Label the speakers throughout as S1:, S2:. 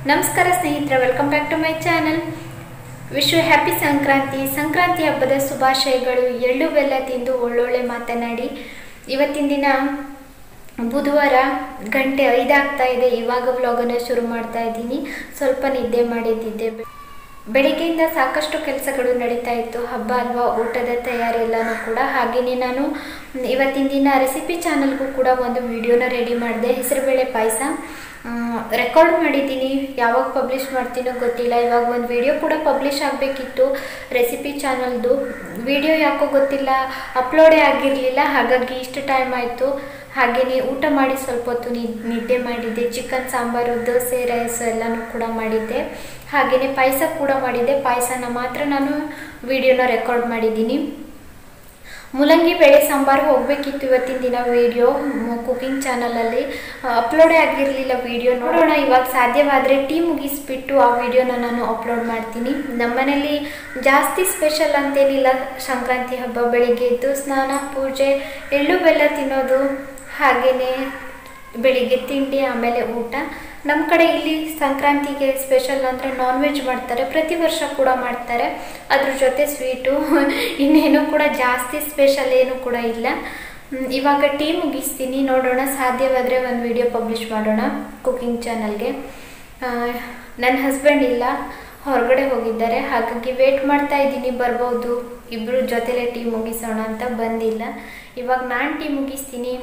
S1: ನಮಸ್ಕಾರ ಸ್ನೇಹಿತರೆ welcome back to my channel wish you happy Sankranti Sankranti ಹಬ್ಬದ ಶುಭಾಶಯಗಳು ಎಳ್ಳು ಬೆಲ್ಲ ತಿಂದು ಒಳ್ಳೊಳ್ಳೆ ಮಾತನಾಡಿ ಇವತ್ತಿನ ದಿನ ಬುಧವಾರ ಗಂಟೆ ಐದಾಗ್ತಾ ಇದೆ ಇವಾಗ ವ್ಲಾಗನ್ನು ಶುರು ಮಾಡ್ತಾ ಇದ್ದೀನಿ ಸ್ವಲ್ಪ ನಿದ್ದೆ ಮಾಡಿದ್ದಿದ್ದೆ ಬೆಳಿಗ್ಗೆಯಿಂದ ಸಾಕಷ್ಟು ಕೆಲಸಗಳು ನಡೀತಾ ಇತ್ತು ಹಬ್ಬ ಅಲ್ವಾ ಊಟದ ತಯಾರಿ ಎಲ್ಲನೂ ಕೂಡ ಹಾಗೆಯೇ ನಾನು ಇವತ್ತಿನ ದಿನ ರೆಸಿಪಿ ಚಾನಲ್ಗೂ ಕೂಡ ಒಂದು ವಿಡಿಯೋನ ರೆಡಿ ಮಾಡಿದೆ ಹೆಸರುಬೇಳೆ ಪಾಯಸ ರೆಕಾರ್ಡ್ ಮಾಡಿದ್ದೀನಿ ಯಾವಾಗ ಪಬ್ಲಿಷ್ ಮಾಡ್ತೀನೋ ಗೊತ್ತಿಲ್ಲ ಇವಾಗ ಒಂದು ವಿಡಿಯೋ ಕೂಡ ಪಬ್ಲಿಷ್ ಆಗಬೇಕಿತ್ತು ರೆಸಿಪಿ ಚಾನಲ್ದು ವಿಡಿಯೋ ಯಾಕೋ ಗೊತ್ತಿಲ್ಲ ಅಪ್ಲೋಡೇ ಆಗಿರಲಿಲ್ಲ ಹಾಗಾಗಿ ಇಷ್ಟು ಟೈಮ್ ಆಯಿತು ಹಾಗೆಯೇ ಊಟ ಮಾಡಿ ಸ್ವಲ್ಪ ಹೊತ್ತು ನಿದ್ದೆ ಮಾಡಿದ್ದೆ ಚಿಕನ್ ಸಾಂಬಾರು ದೋಸೆ ರೈಸ್ ಎಲ್ಲನೂ ಕೂಡ ಮಾಡಿದ್ದೆ ಹಾಗೆಯೇ ಪಾಯಸ ಕೂಡ ಮಾಡಿದ್ದೆ ಪಾಯಸನ ಮಾತ್ರ ನಾನು ವಿಡಿಯೋನ ರೆಕಾರ್ಡ್ ಮಾಡಿದ್ದೀನಿ ಮೂಲಂಗಿ ಬೇಳೆ ಸಾಂಬಾರು ಹೋಗಬೇಕಿತ್ತು ಇವತ್ತಿನ ದಿನ ವಿಡಿಯೋ ಕುಕಿಂಗ್ ಚಾನಲಲ್ಲಿ ಅಪ್ಲೋಡೇ ಆಗಿರಲಿಲ್ಲ ವಿಡಿಯೋ ನೋಡೋಣ ಇವಾಗ ಸಾಧ್ಯವಾದರೆ ಟೀ ಮುಗಿಸ್ಬಿಟ್ಟು ಆ ವಿಡಿಯೋನ ನಾನು ಅಪ್ಲೋಡ್ ಮಾಡ್ತೀನಿ ನಮ್ಮನೇಲಿ ಜಾಸ್ತಿ ಸ್ಪೆಷಲ್ ಅಂತೇನಿಲ್ಲ ಸಂಕ್ರಾಂತಿ ಹಬ್ಬ ಬೆಳಿಗ್ಗೆ ಎದ್ದು ಸ್ನಾನ ಪೂಜೆ ಎಳ್ಳು ಬೆಲ್ಲ ತಿನ್ನೋದು ಹಾಗೆಯೇ ಬೆಳಿಗ್ಗೆ ತಿಂಡಿ ಆಮೇಲೆ ಊಟ ನಮ್ಮ ಕಡೆ ಇಲ್ಲಿ ಸಂಕ್ರಾಂತಿಗೆ ಸ್ಪೆಷಲ್ ಅಂದರೆ ನಾನ್ ವೆಜ್ ಮಾಡ್ತಾರೆ ಪ್ರತಿ ವರ್ಷ ಕೂಡ ಮಾಡ್ತಾರೆ ಅದ್ರ ಜೊತೆ ಸ್ವೀಟು ಇನ್ನೇನು ಕೂಡ ಜಾಸ್ತಿ ಸ್ಪೆಷಲ್ ಏನು ಕೂಡ ಇಲ್ಲ ಇವಾಗ ಟೀ ಮುಗಿಸ್ತೀನಿ ನೋಡೋಣ ಸಾಧ್ಯವಾದರೆ ಒಂದು ವಿಡಿಯೋ ಪಬ್ಲಿಷ್ ಮಾಡೋಣ ಕುಕಿಂಗ್ ಚಾನಲ್ಗೆ ನನ್ನ ಹಸ್ಬೆಂಡ್ ಇಲ್ಲ ಹೊರಗಡೆ ಹೋಗಿದ್ದಾರೆ ಹಾಗಾಗಿ ವೇಟ್ ಮಾಡ್ತಾ ಇದ್ದೀನಿ ಬರ್ಬೋದು ಇಬ್ಬರು ಜೊತೆಲೇ ಟೀ ಮುಗಿಸೋಣ ಅಂತ ಬಂದಿಲ್ಲ ಇವಾಗ ನಾನು ಟೀ ಮುಗಿಸ್ತೀನಿ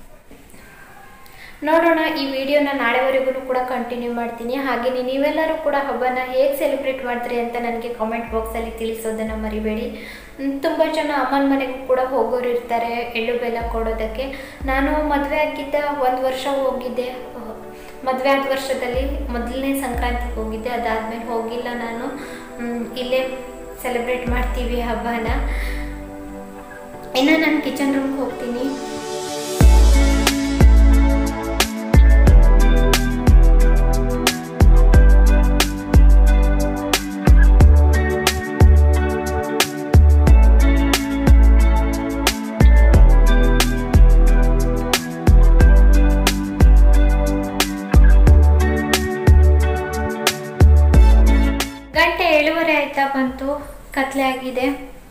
S1: ನೋಡೋಣ ಈ ವಿಡಿಯೋನ ನಾಳೆವರೆಗೂ ಕೂಡ ಕಂಟಿನ್ಯೂ ಮಾಡ್ತೀನಿ ಹಾಗೆಯೇ ನೀವೆಲ್ಲರೂ ಕೂಡ ಹಬ್ಬನ ಹೇಗೆ ಸೆಲೆಬ್ರೇಟ್ ಮಾಡ್ತೀರಿ ಅಂತ ನನಗೆ ಕಾಮೆಂಟ್ ಬಾಕ್ಸಲ್ಲಿ ತಿಳಿಸೋದನ್ನು ಮರಿಬೇಡಿ ತುಂಬ ಜನ ಅಮ್ಮನ ಮನೆಗೂ ಕೂಡ ಹೋಗೋರು ಇರ್ತಾರೆ ಎಳ್ಳು ಬೆಲ್ಲ ಕೊಡೋದಕ್ಕೆ ನಾನು ಮದುವೆ ಆಗಿದ್ದ ಒಂದು ವರ್ಷ ಹೋಗಿದ್ದೆ ಮದುವೆ ಆದ ವರ್ಷದಲ್ಲಿ ಮೊದಲನೇ ಸಂಕ್ರಾಂತಿಗೆ ಹೋಗಿದ್ದೆ ಅದಾದಮೇಲೆ ಹೋಗಿಲ್ಲ ನಾನು ಇಲ್ಲೇ ಸೆಲೆಬ್ರೇಟ್ ಮಾಡ್ತೀವಿ ಹಬ್ಬನ ಇನ್ನು ನಾನು ಕಿಚನ್ ರೂಮ್ಗೆ ಹೋಗ್ತೀನಿ ಗಂಟೆ ಏಳುವರೆ ಆಯ್ತಾ ಬಂತು ಕತ್ಲೆ ಆಗಿದೆ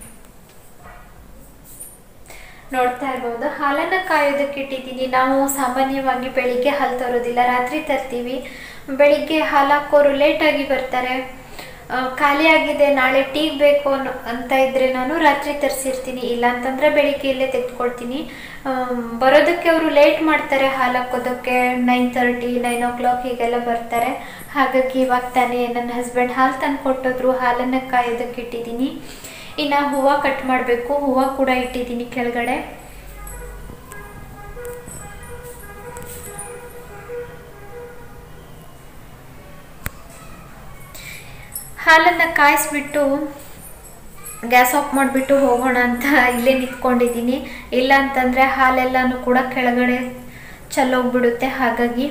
S1: ನೋಡ್ತಾ ಇರ್ಬೋದು ಹಾಲನ್ನು ಕಾಯೋದಕ್ಕೆ ಇಟ್ಟಿದ್ದೀನಿ ನಾವು ಸಾಮಾನ್ಯವಾಗಿ ಬೆಳಿಗ್ಗೆ ಹಾಲು ತರೋದಿಲ್ಲ ರಾತ್ರಿ ತರ್ತೀವಿ ಬೆಳಿಗ್ಗೆ ಹಾಲು ಹಾಕೋರು ಲೇಟಾಗಿ ಬರ್ತಾರೆ ಖಾಲಿ ಆಗಿದೆ ನಾಳೆ ಟೀಗೆ ಬೇಕು ಅನ್ನೋ ಅಂತ ಇದ್ರೆ ನಾನು ರಾತ್ರಿ ತರಿಸಿರ್ತೀನಿ ಇಲ್ಲ ಅಂತಂದ್ರೆ ಬೆಳಿಗ್ಗೆ ಇಲ್ಲೇ ತೆಗೆದುಕೊಳ್ತೀನಿ ಬರೋದಕ್ಕೆ ಅವರು ಲೇಟ್ ಮಾಡ್ತಾರೆ ಹಾಲು ಹಾಕೋದಕ್ಕೆ nine thirty nine o'clock ಹೀಗೆಲ್ಲ ಬರ್ತಾರೆ ಹಾಗಾಗಿ ಇವಾಗ ತಾನೇ ನನ್ನ ಹಸ್ಬೆಂಡ್ ಹಾಲು ತಂದು ಕೊಟ್ಟಿದ್ರು ಹಾಲನ್ನು ಕಾಯೋದಕ್ಕೆ ಇಟ್ಟಿದ್ದೀನಿ ಇನ್ನು ಹೂವು ಕಟ್ ಮಾಡಬೇಕು ಹೂವು ಕೂಡ ಇಟ್ಟಿದ್ದೀನಿ ಕೆಳಗಡೆ ಹಾಲನ್ನು ಕಾಯಿಸ್ಬಿಟ್ಟು ಗ್ಯಾಸ್ ಆಫ್ ಮಾಡಿಬಿಟ್ಟು ಹೋಗೋಣ ಅಂತ ಇಲ್ಲೇ ನಿಂತ್ಕೊಂಡಿದ್ದೀನಿ ಇಲ್ಲ ಅಂತಂದರೆ ಹಾಲೆಲ್ಲನೂ ಕೂಡ ಕೆಳಗಡೆ ಚೆಲ್ಲೋಗ್ಬಿಡುತ್ತೆ ಹಾಗಾಗಿ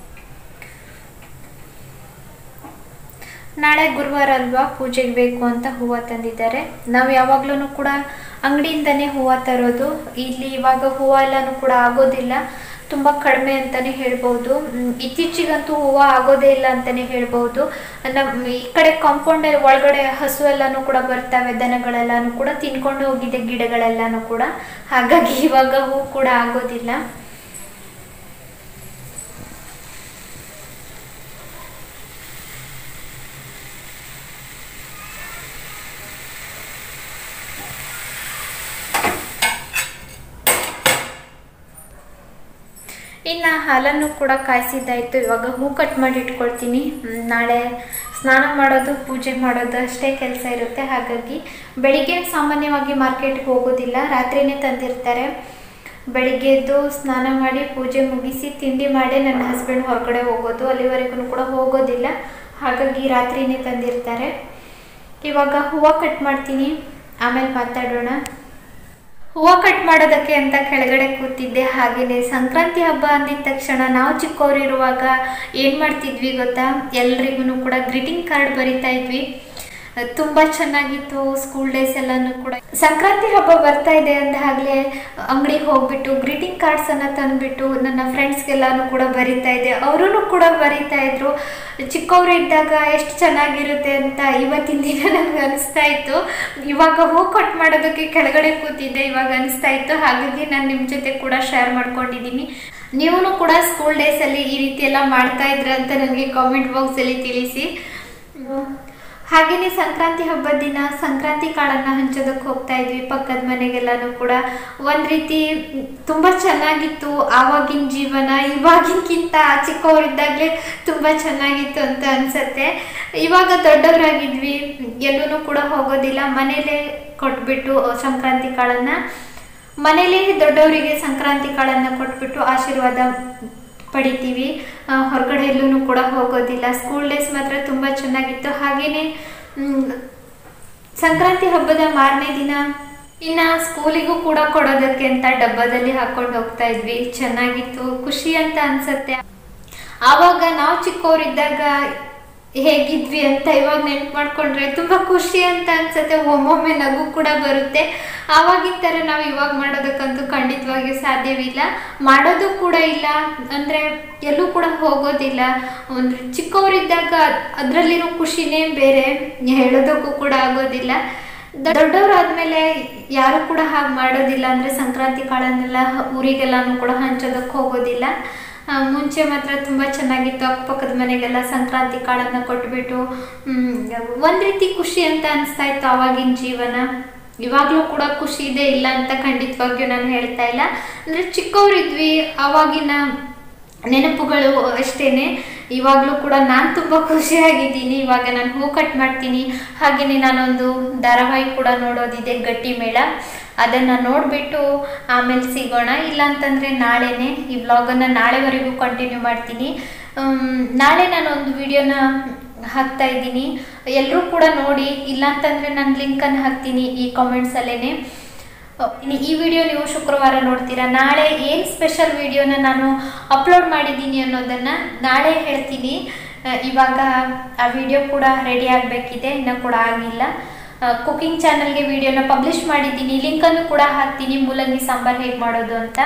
S1: ನಾಳೆ ಗುರುವಾರ ಅಲ್ವಾ ಪೂಜೆಗೆ ಬೇಕು ಅಂತ ಹೂವು ತಂದಿದ್ದಾರೆ ನಾವು ಯಾವಾಗ್ಲೂ ಕೂಡ ಅಂಗಡಿಯಿಂದನೇ ಹೂವು ತರೋದು ಇಲ್ಲಿ ಇವಾಗ ಹೂವು ಎಲ್ಲನೂ ಕೂಡ ಆಗೋದಿಲ್ಲ ತುಂಬ ಕಡಿಮೆ ಅಂತಲೇ ಹೇಳ್ಬೋದು ಇತ್ತೀಚಿಗಂತೂ ಹೂವು ಆಗೋದೇ ಇಲ್ಲ ಅಂತಲೇ ಹೇಳ್ಬೋದು ನಮ್ಮ ಈ ಕಡೆ ಕಾಂಪೌಂಡ್ ಒಳಗಡೆ ಹಸು ಎಲ್ಲನೂ ಕೂಡ ಬರ್ತವೆ ದನಗಳೆಲ್ಲನೂ ಕೂಡ ತಿನ್ಕೊಂಡು ಹೋಗಿದೆ ಗಿಡಗಳೆಲ್ಲನೂ ಕೂಡ ಹಾಗಾಗಿ ಇವಾಗ ಹೂ ಕೂಡ ಆಗೋದಿಲ್ಲ ಇನ್ನು ಹಾಲನ್ನು ಕೂಡ ಕಾಯಿಸಿದ್ದಾಯಿತು ಇವಾಗ ಹೂ ಕಟ್ ಮಾಡಿ ಇಟ್ಕೊಳ್ತೀನಿ ನಾಳೆ ಸ್ನಾನ ಮಾಡೋದು ಪೂಜೆ ಮಾಡೋದು ಅಷ್ಟೇ ಕೆಲಸ ಇರುತ್ತೆ ಹಾಗಾಗಿ ಬೆಳಿಗ್ಗೆ ಸಾಮಾನ್ಯವಾಗಿ ಮಾರ್ಕೆಟ್ಗೆ ಹೋಗೋದಿಲ್ಲ ರಾತ್ರಿನೇ ತಂದಿರ್ತಾರೆ ಬೆಳಿಗ್ಗೆ ಎದ್ದು ಸ್ನಾನ ಮಾಡಿ ಪೂಜೆ ಮುಗಿಸಿ ತಿಂಡಿ ಮಾಡಿ ನನ್ನ ಹಸ್ಬೆಂಡ್ ಹೊರಗಡೆ ಹೋಗೋದು ಅಲ್ಲಿವರೆಗೂ ಕೂಡ ಹೋಗೋದಿಲ್ಲ ಹಾಗಾಗಿ ರಾತ್ರಿನೇ ತಂದಿರ್ತಾರೆ ಇವಾಗ ಹೂವು ಕಟ್ ಮಾಡ್ತೀನಿ ಆಮೇಲೆ ಮಾತಾಡೋಣ ಹೂವು ಕಟ್ ಮಾಡೋದಕ್ಕೆ ಅಂತ ಕೆಳಗಡೆ ಕೂತಿದ್ದೆ ಹಾಗೆಯೇ ಸಂಕ್ರಾಂತಿ ಹಬ್ಬ ಅಂದಿದ ತಕ್ಷಣ ನಾವು ಚಿಕ್ಕವರಿರುವಾಗ ಏನು ಮಾಡ್ತಿದ್ವಿ ಗೊತ್ತಾ ಎಲ್ರಿಗೂ ಕೂಡ ಗ್ರೀಟಿಂಗ್ ಕಾರ್ಡ್ ಬರಿತಾ ಇದ್ವಿ ತುಂಬ ಚೆನ್ನಾಗಿತ್ತು ಸ್ಕೂಲ್ ಡೇಸ್ ಎಲ್ಲಾನು ಕೂಡ ಸಂಕ್ರಾಂತಿ ಹಬ್ಬ ಬರ್ತಾ ಇದೆ ಅಂದಾಗಲೇ ಅಂಗಡಿಗೆ ಹೋಗ್ಬಿಟ್ಟು ಗ್ರೀಟಿಂಗ್ ಕಾರ್ಡ್ಸನ್ನು ತಂದುಬಿಟ್ಟು ನನ್ನ ಫ್ರೆಂಡ್ಸ್ಗೆಲ್ಲಾನು ಕೂಡ ಬರಿತಾ ಇದ್ದೆ ಅವರೂ ಕೂಡ ಬರಿತಾ ಇದ್ರು ಚಿಕ್ಕವರು ಇದ್ದಾಗ ಎಷ್ಟು ಚೆನ್ನಾಗಿರುತ್ತೆ ಅಂತ ಇವತ್ತಿನ ದಿನ ನನಗೆ ಅನಿಸ್ತಾ ಇತ್ತು ಇವಾಗ ಹೂ ಕಟ್ ಮಾಡೋದಕ್ಕೆ ಕೆಳಗಡೆ ಕೂತಿದ್ದೆ ಇವಾಗ ಅನಿಸ್ತಾ ಇತ್ತು ಹಾಗಾಗಿ ನಾನು ನಿಮ್ಮ ಜೊತೆ ಕೂಡ ಶೇರ್ ಮಾಡ್ಕೊಂಡಿದ್ದೀನಿ ನೀವು ಕೂಡ ಸ್ಕೂಲ್ ಡೇಸಲ್ಲಿ ಈ ರೀತಿ ಎಲ್ಲ ಮಾಡ್ತಾ ಇದ್ರ ಅಂತ ನನಗೆ ಕಾಮೆಂಟ್ ಬಾಕ್ಸಲ್ಲಿ ತಿಳಿಸಿ ಹಾಗೆಯೇ ಸಂಕ್ರಾಂತಿ ಹಬ್ಬದ ದಿನ ಸಂಕ್ರಾಂತಿ ಕಾಳನ್ನು ಹಂಚೋದಕ್ಕೆ ಹೋಗ್ತಾ ಇದ್ವಿ ಪಕ್ಕದ ಮನೆಗೆಲ್ಲಾನು ಕೂಡ ಒಂದು ರೀತಿ ತುಂಬ ಚೆನ್ನಾಗಿತ್ತು ಆವಾಗಿನ ಜೀವನ ಇವಾಗಿನಕ್ಕಿಂತ ಚಿಕ್ಕವರಿದ್ದಾಗಲೇ ತುಂಬ ಚೆನ್ನಾಗಿತ್ತು ಅಂತ ಅನ್ಸತ್ತೆ ಇವಾಗ ದೊಡ್ಡವರಾಗಿದ್ವಿ ಎಲ್ಲೂ ಕೂಡ ಹೋಗೋದಿಲ್ಲ ಮನೇಲೇ ಕೊಟ್ಬಿಟ್ಟು ಸಂಕ್ರಾಂತಿ ಕಾಳನ್ನು ಮನೇಲಿ ದೊಡ್ಡವರಿಗೆ ಸಂಕ್ರಾಂತಿ ಕಾಳನ್ನು ಕೊಟ್ಬಿಟ್ಟು ಆಶೀರ್ವಾದ ಪಡಿತೀವಿ ಆ, ಹೊರಗಡೆ ಎಲ್ಲೂ ಕೂಡ ಹೋಗೋದಿಲ್ಲ ಸ್ಕೂಲ್ ಡೇಸ್ ಮಾತ್ರ ತುಂಬ ಚೆನ್ನಾಗಿತ್ತು ಹಾಗೆಯೇ ಸಂಕ್ರಾಂತಿ ಹಬ್ಬದ ಮಾರನೇ ದಿನ ಇನ್ನ ಸ್ಕೂಲಿಗೂ ಕೂಡ ಕೊಡೋದಕ್ಕೆ ಅಂತ ಡಬ್ಬದಲ್ಲಿ ಹಾಕೊಂಡು ಹೋಗ್ತಾ ಇದ್ವಿ ಚೆನ್ನಾಗಿತ್ತು ಖುಷಿ ಅಂತ ಅನ್ಸತ್ತೆ ಆವಾಗ ನಾವು ಚಿಕ್ಕವರಿದ್ದಾಗ ಹೇಗಿದ್ವಿ ಅಂತ ಇವಾಗ ನೆನ್ಪು ಮಾಡ್ಕೊಂಡ್ರೆ ತುಂಬಾ ಖುಷಿ ಅಂತ ಅನ್ಸತ್ತೆ ಒಮ್ಮೊಮ್ಮೆ ನಗು ಕೂಡ ಬರುತ್ತೆ ಆವಾಗಿನ ಥರ ನಾವು ಇವಾಗ ಮಾಡೋದಕ್ಕಂತೂ ಖಂಡಿತವಾಗಿಯೂ ಸಾಧ್ಯವಿಲ್ಲ ಮಾಡೋದು ಕೂಡ ಇಲ್ಲ ಅಂದ್ರೆ ಎಲ್ಲೂ ಕೂಡ ಹೋಗೋದಿಲ್ಲ ಅಂದ್ರೆ ಚಿಕ್ಕವರಿದ್ದಾಗ ಅದರಲ್ಲಿರೋ ಖುಷಿನೇ ಬೇರೆ ಹೇಳೋದಕ್ಕೂ ಕೂಡ ಆಗೋದಿಲ್ಲ ದೊಡ್ಡವರಾದ್ಮೇಲೆ ಯಾರು ಕೂಡ ಹಾಗೆ ಮಾಡೋದಿಲ್ಲ ಅಂದ್ರೆ ಸಂಕ್ರಾಂತಿ ಕಾಳನ್ನೆಲ್ಲ ಊರಿಗೆಲ್ಲಾನು ಕೂಡ ಹಂಚೋದಕ್ಕೆ ಹೋಗೋದಿಲ್ಲ ಆ, ಮುಂಚೆ ಮಾತ್ರ ತುಂಬ ಚೆನ್ನಾಗಿತ್ತು ಅಕ್ಕಪಕ್ಕದ ಮನೆಗೆಲ್ಲ ಸಂಕ್ರಾಂತಿ ಕಾಳನ್ನು ಕೊಟ್ಬಿಟ್ಟು ಮ್, ಒಂದ್ ರೀತಿ ಖುಷಿ ಅಂತ ಅನಿಸ್ತಾ ಇತ್ತು ಆವಾಗಿನ ಜೀವನ ಇವಾಗಲೂ ಕೂಡ ಖುಷಿ ಇದೆ ಇಲ್ಲ ಅಂತ ಖಂಡಿತವಾಗಿಯೂ ನಾನು ಹೇಳ್ತಾ ಇಲ್ಲ ಅಂದ್ರೆ ಚಿಕ್ಕವರಿದ್ವಿ ಆವಾಗಿನ ನೆನಪುಗಳು ಅಷ್ಟೇನೆ ಇವಾಗಲೂ ಕೂಡ ನಾನು ತುಂಬ ಖುಷಿಯಾಗಿದ್ದೀನಿ ಇವಾಗ ನಾನು ಹೂ ಕಟ್ ಮಾಡ್ತೀನಿ ಹಾಗೆಯೇ ನಾನೊಂದು ಧಾರಾವಾಹಿ ಕೂಡ ನೋಡೋದಿದೆ ಗಟ್ಟಿ ಮೇಳ ಅದನ್ನು ನೋಡಿಬಿಟ್ಟು ಆಮೇಲೆ ಸಿಗೋಣ ಇಲ್ಲ ಅಂತಂದರೆ ನಾಳೆನೇ ಈ ವ್ಲಾಗನ್ನು ನಾಳೆವರೆಗೂ ಕಂಟಿನ್ಯೂ ಮಾಡ್ತೀನಿ ಆಮ್, ನಾಳೆ ನಾನೊಂದು ವಿಡಿಯೋನ ಹಾಕ್ತಾ ಇದ್ದೀನಿ ಎಲ್ಲರೂ ಕೂಡ ನೋಡಿ ಇಲ್ಲ ಅಂತಂದರೆ ನಾನು ಲಿಂಕನ್ನು ಹಾಕ್ತೀನಿ ಈ ಕಾಮೆಂಟ್ಸಲ್ಲೇ ಇನ್ನು ಈ ವಿಡಿಯೋ ನೀವು ಶುಕ್ರವಾರ ನೋಡ್ತೀರಾ ನಾಳೆ ಏನು ಸ್ಪೆಷಲ್ ವಿಡಿಯೋನ ನಾನು ಅಪ್ಲೋಡ್ ಮಾಡಿದ್ದೀನಿ ಅನ್ನೋದನ್ನು ನಾಳೆ ಹೇಳ್ತೀನಿ ಆ, ಇವಾಗ ಆ ವಿಡಿಯೋ ಕೂಡ ರೆಡಿ ಆಗಬೇಕಿದೆ ಇನ್ನೂ ಕೂಡ ಆಗಿಲ್ಲ ಕುಕಿಂಗ್ ಚಾನಲ್ಗೆ ವಿಡಿಯೋನ ಪಬ್ಲಿಷ್ ಮಾಡಿದ್ದೀನಿ ಲಿಂಕನ್ನು ಕೂಡ ಹಾಕ್ತೀನಿ ಮೂಲಂಗಿ ಸಾಂಬಾರ್ ಹೇಗೆ ಮಾಡೋದು ಅಂತ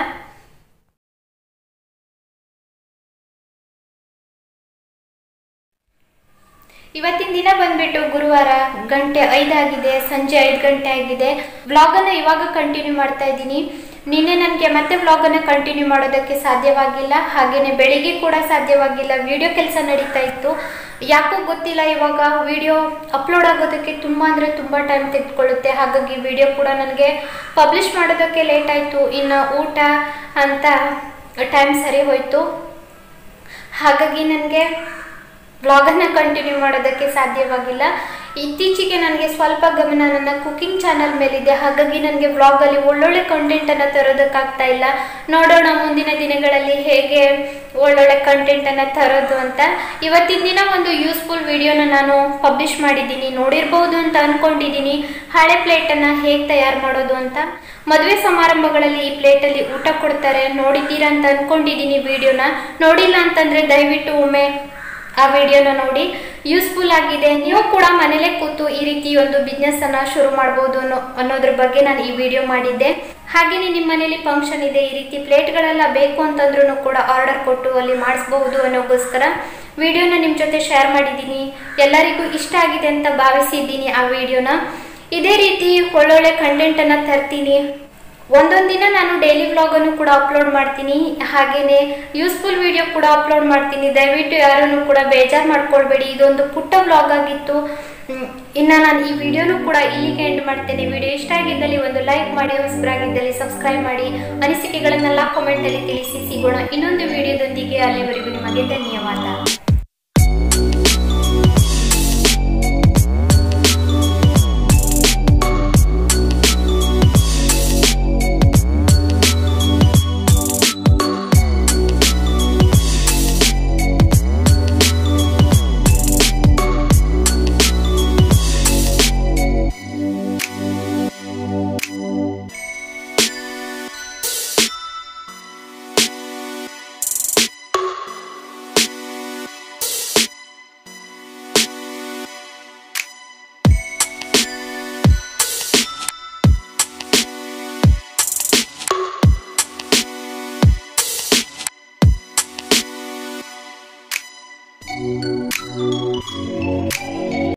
S1: ಇವತ್ತಿನ ದಿನ ಬಂದ್ಬಿಟ್ಟು ಗುರುವಾರ ಗಂಟೆ ಐದಾಗಿದೆ ಸಂಜೆ ಐದು ಗಂಟೆ ಆಗಿದೆ ವ್ಲಾಗನ್ನು ಇವಾಗ ಕಂಟಿನ್ಯೂ ಮಾಡ್ತಾ ಇದ್ದೀನಿ ನಿನ್ನೆ ನನಗೆ ಮತ್ತೆ ವ್ಲಾಗನ್ನು ಕಂಟಿನ್ಯೂ ಮಾಡೋದಕ್ಕೆ ಸಾಧ್ಯವಾಗಿಲ್ಲ ಹಾಗೆಯೇ ಬೆಳಿಗ್ಗೆ ಕೂಡ ಸಾಧ್ಯವಾಗಿಲ್ಲ ವಿಡಿಯೋ ಕೆಲಸ ನಡೀತಾ ಇತ್ತು ಯಾಕೋ ಗೊತ್ತಿಲ್ಲ ಇವಾಗ ವಿಡಿಯೋ ಅಪ್ಲೋಡ್ ಆಗೋದಕ್ಕೆ ತುಂಬ ಅಂದರೆ ತುಂಬ ಟೈಮ್ ತೆಗೆದುಕೊಳ್ಳುತ್ತೆ ಹಾಗಾಗಿ ವಿಡಿಯೋ ಕೂಡ ನನಗೆ ಪಬ್ಲಿಷ್ ಮಾಡೋದಕ್ಕೆ ಲೇಟ್ ಆಯಿತು ಇನ್ನು ಊಟ ಅಂತ ಟೈಮ್ ಸರಿ ಹೋಯಿತು ಹಾಗಾಗಿ ನನಗೆ ಬ್ಲಾಗನ್ನು ಕಂಟಿನ್ಯೂ ಮಾಡೋದಕ್ಕೆ ಸಾಧ್ಯವಾಗಿಲ್ಲ ಇತ್ತೀಚೆಗೆ ನನಗೆ ಸ್ವಲ್ಪ ಗಮನ ನನ್ನ ಕುಕಿಂಗ್ ಚಾನಲ್ ಮೇಲಿದೆ ಹಾಗಾಗಿ ನನಗೆ ವ್ಲಾಗಲ್ಲಿ ಒಳ್ಳೊಳ್ಳೆ ಕಂಟೆಂಟನ್ನು ತರೋದಕ್ಕಾಗ್ತಾ ಇಲ್ಲ ನೋಡೋಣ ಮುಂದಿನ ದಿನಗಳಲ್ಲಿ ಹೇಗೆ ಒಳ್ಳೊಳ್ಳೆ ಕಂಟೆಂಟನ್ನು ತರೋದು ಅಂತ ಇವತ್ತಿನ ದಿನ ಒಂದು ಯೂಸ್ಫುಲ್ ವಿಡಿಯೋನ ನಾನು ಪಬ್ಲಿಷ್ ಮಾಡಿದ್ದೀನಿ ನೋಡಿರ್ಬೋದು ಅಂತ ಅಂದ್ಕೊಂಡಿದ್ದೀನಿ ಹಳೆ ಪ್ಲೇಟನ್ನು ಹೇಗೆ ತಯಾರು ಮಾಡೋದು ಅಂತ ಮದುವೆ ಸಮಾರಂಭಗಳಲ್ಲಿ ಈ ಪ್ಲೇಟಲ್ಲಿ ಊಟ ಕೊಡ್ತಾರೆ ನೋಡಿದ್ದೀರಾ ಅಂತ ಅಂದ್ಕೊಂಡಿದ್ದೀನಿ ವಿಡಿಯೋನ ನೋಡಿಲ್ಲ ಅಂತಂದರೆ ದಯವಿಟ್ಟು ಒಮ್ಮೆ ಆ ವಿಡಿಯೋನ ನೋಡಿ ಯೂಸ್ಫುಲ್ ಆಗಿದೆ ನೀವು ಕೂಡ ಮನೇಲೆ ಕೂತು ಈ ರೀತಿ ಒಂದು ಬಿಸ್ನೆಸ್ ಅನ್ನ ಶುರು ಮಾಡ್ಬೋದು ಅನ್ನೋ ಅನ್ನೋದ್ರ ಬಗ್ಗೆ ನಾನು ಈ ವಿಡಿಯೋ ಮಾಡಿದ್ದೆ ಹಾಗೆಯೇ ನಿಮ್ಮ ಮನೇಲಿ ಫಂಕ್ಷನ್ ಇದೆ ಈ ರೀತಿ ಪ್ಲೇಟ್ಗಳೆಲ್ಲ ಬೇಕು ಅಂತಂದ್ರೂ ಕೂಡ ಆರ್ಡರ್ ಕೊಟ್ಟು ಅಲ್ಲಿ ಮಾಡಿಸ್ಬಹುದು ಅನ್ನೋಗೋಸ್ಕರ ವಿಡಿಯೋನ ನಿಮ್ಮ ಜೊತೆ ಶೇರ್ ಮಾಡಿದ್ದೀನಿ ಎಲ್ಲರಿಗೂ ಇಷ್ಟ ಆಗಿದೆ ಅಂತ ಭಾವಿಸಿದ್ದೀನಿ ಆ ವಿಡಿಯೋನ ಇದೇ ರೀತಿ ಒಳ್ಳೊಳ್ಳೆ ಕಂಟೆಂಟನ್ನು ತರ್ತೀನಿ ಒಂದೊಂದು ದಿನ ನಾನು ಡೈಲಿ ವ್ಲಾಗನ್ನು ಕೂಡ ಅಪ್ಲೋಡ್ ಮಾಡ್ತೀನಿ ಹಾಗೆಯೇ ಯೂಸ್ಫುಲ್ ವಿಡಿಯೋ ಕೂಡ ಅಪ್ಲೋಡ್ ಮಾಡ್ತೀನಿ ದಯವಿಟ್ಟು ಯಾರೂ ಕೂಡ ಬೇಜಾರು ಮಾಡ್ಕೊಳ್ಬೇಡಿ ಇದೊಂದು ಪುಟ್ಟ ವ್ಲಾಗ್ ಆಗಿತ್ತು ಹ್ಮ್, ಇನ್ನು ನಾನು ಈ ವಿಡಿಯೋನು ಕೂಡ ಇಲ್ಲಿಗೆ ಎಂಡ್ ಮಾಡ್ತೇನೆ ವಿಡಿಯೋ ಇಷ್ಟ ಆಗಿದ್ದಲ್ಲಿ ಒಂದು ಲೈಕ್ ಮಾಡಿ ಹೊಸಬರಾಗಿದ್ದಲ್ಲಿ ಸಬ್ಸ್ಕ್ರೈಬ್ ಮಾಡಿ ಅನಿಸಿಕೆಗಳನ್ನೆಲ್ಲ ಕಾಮೆಂಟಲ್ಲಿ ತಿಳಿಸಿ ಸಿಗೋಣ ಇನ್ನೊಂದು ವಿಡಿಯೋದೊಂದಿಗೆ ಅಲ್ಲಿವರೆಗೂ ನಿಮಗೆ ಧನ್ಯವಾದ
S2: ಧನ್ಯವಾದಗಳು